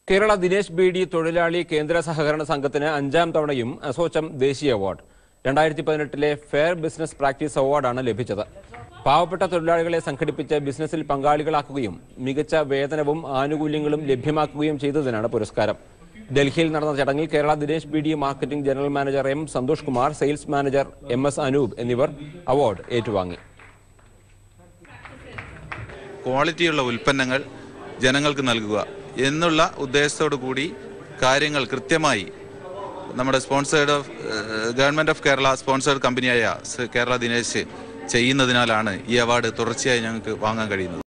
Kerala Dinesh B D തൊഴിലാളി കേന്ദ്ര സഹകരണ സംഘത്തിന് അഞ്ചാം തവണയും അസോച്ചം ദേശീയ അവാർഡ് രണ്ടായിരത്തി പതിനെട്ടിലെ ഫെയർ ബിസിനസ് പ്രാക്ടീസ് അവാർഡാണ് ലഭിച്ചത് പാവപ്പെട്ട തൊഴിലാളികളെ സംഘടിപ്പിച്ച് ബിസിനസ്സിൽ പങ്കാളികളാക്കുകയും മികച്ച വേതനവും ആനുകൂല്യങ്ങളും ലഭ്യമാക്കുകയും ചെയ്തതിനാണ് പുരസ്കാരം ഡൽഹിയിൽ നടന്ന ചടങ്ങിൽ Kerala Dinesh B D marketing general manager M Santhosh Kumar sales manager M S Anoop എന്നിവർ അവാർഡ് ഏറ്റുവാങ്ങി ക്വാളിറ്റിയുള്ള ഉൽപ്പന്നങ്ങൾ ജനങ്ങൾക്ക് നൽകുക എന്നുള്ള ഉദ്ദേശത്തോടു കൂടി കാര്യങ്ങൾ കൃത്യമായി നമ്മുടെ sponsored of government of Kerala sponsored കമ്പനിയായ സ് കേരള ദിനേശ് ചെയ്യുന്നതിനാലാണ് ഈ അവാർഡ് തുടർച്ചയായി ഞങ്ങൾക്ക് വാങ്ങാൻ കഴിയുന്നത്